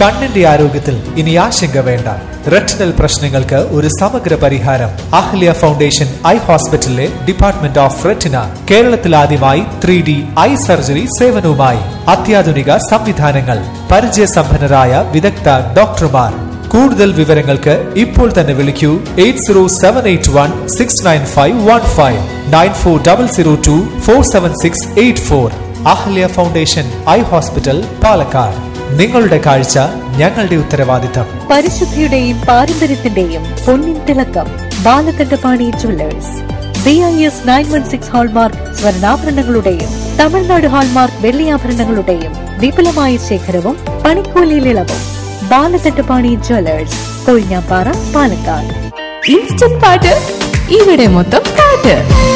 കണ്ണിന്റെ ആരോഗ്യത്തിൽ ഇനി ആശങ്ക വേണ്ട റെറ്റിനൽ പ്രശ്നങ്ങൾക്ക് ഒരു സമഗ്ര പരിഹാരം അഹ്ല്യ ഫൗണ്ടേഷൻ ഐ ഹോസ്പിറ്റലിലെ ഡിപ്പാർട്ട്മെന്റ് ഓഫ് റെറ്റിന കേരളത്തിൽ ആദ്യമായി ത്രീ ഡി ഐ സർജറി സേവനവുമായി അത്യാധുനിക സംവിധാനങ്ങൾ പരിചയസമ്പന്നരായ വിദഗ്ധ ഡോക്ടർമാർ കൂടുതൽ വിവരങ്ങൾക്ക് ഇപ്പോൾ തന്നെ വിളിക്കൂ eight zero seven eight one six nine five one five nine four double zero two four seven six eight four Ahalia foundation eye hospital Palakkad നിങ്ങളുടെ കാഴ്ച ഞങ്ങളുടെ ഉത്തരവാദിത്തം പരിശുദ്ധിയുടെയും പാരമ്പര്യത്തിന്റെയും പൊന്നിൻ തിളക്കം Balakandapani jewellers B I S nine one six hallmark സ്വർണ്ണാഭരണങ്ങളുടെയും Tamil Nadu hallmark വെള്ളിയാഭരണങ്ങളുടെയും വിപുലമായ ശേഖരവും പണിക്കൂലിയിൽ ഇളവും ബാലകണ്ഠപാണി ജുവല്ലേഴ്സ് കൊഴിഞ്ഞാപ്പാറ പാലക്കാട് ഇൻസ്റ്റന്റ് പാട്ട് ഇവിടെ മൊത്തം പാട്ട്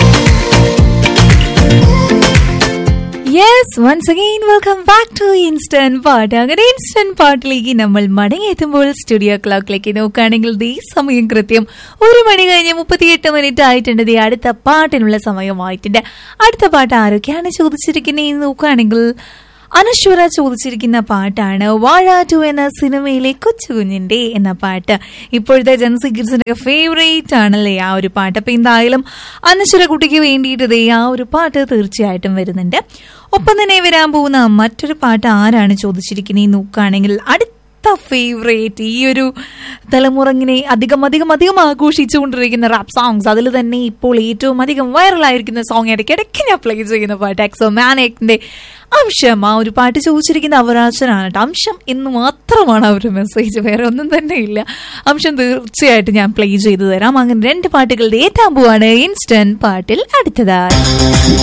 yes once again welcome back to instant പാട്ട് അങ്ങനെ ഇൻസ്റ്റന്റ് പാട്ടിലേക്ക് നമ്മൾ മടങ്ങിയെത്തുമ്പോൾ സ്റ്റുഡിയോ ക്ലോക്കിലേക്ക് നോക്കുകയാണെങ്കിൽ ദേ സമയം കൃത്യം ഒരു മണി കഴിഞ്ഞ് മുപ്പത്തിയെട്ട് മിനിറ്റ് ആയിട്ടുണ്ട് ദേ അടുത്ത പാട്ടിനുള്ള സമയമായിട്ടുണ്ട് അടുത്ത പാട്ട് ആരൊക്കെയാണ് ചോദിച്ചിരിക്കുന്നത് നോക്കുകയാണെങ്കിൽ അനശ്വര ചോദിച്ചിരിക്കുന്ന പാട്ടാണ് വാഴ ടു എന്ന സിനിമയിലെ കൊച്ചുകുഞ്ഞിന്റെ എന്ന പാട്ട് ഇപ്പോഴത്തെ ജൻസി കിഡ്സിന്റെ ഫേവറേറ്റ് ആണല്ലേ ആ ഒരു പാട്ട് അപ്പൊ എന്തായാലും അനശ്വര കുട്ടിക്ക് വേണ്ടിയിട്ട് ദേ ആ ഒരു പാട്ട് തീർച്ചയായിട്ടും വരുന്നുണ്ട് ഒപ്പം തന്നെ വരാൻ പോകുന്ന മറ്റൊരു പാട്ട് ആരാണ് ചോദിച്ചിരിക്കുന്നത് നോക്കുകയാണെങ്കിൽ അടുത്ത ഫേവറേറ്റ് ഈ ഒരു തലമുറ ഇങ്ങനെ അധികം അധികം അധികം ആഘോഷിച്ചുകൊണ്ടിരിക്കുന്ന റാപ്പ് സോങ്സ് അതിൽ തന്നെ ഇപ്പോൾ ഏറ്റവും അധികം വൈറലായിരിക്കുന്ന സോങ് ഇടയ്ക്കിടയ്ക്ക് ഞാൻ പ്ലേ ചെയ്യുന്ന പാട്ട് എക്സോ മാനേക്കിന്റെ അംശം ആ ഒരു പാട്ട് ചോദിച്ചിരിക്കുന്ന അവരാശനാണ് കേട്ടോ അംശം എന്ന് മാത്രമാണ് ആ ഒരു മെസ്സേജ് വേറെ ഒന്നും തന്നെ ഇല്ല അംശം തീർച്ചയായിട്ടും ഞാൻ പ്ലേ ചെയ്തു തരാം അങ്ങനെ രണ്ട് പാട്ടുകളുടെ ഏറ്റാൻ പോവാണ് ഇൻസ്റ്റന്റ് പാട്ടിൽ അടുത്തതായി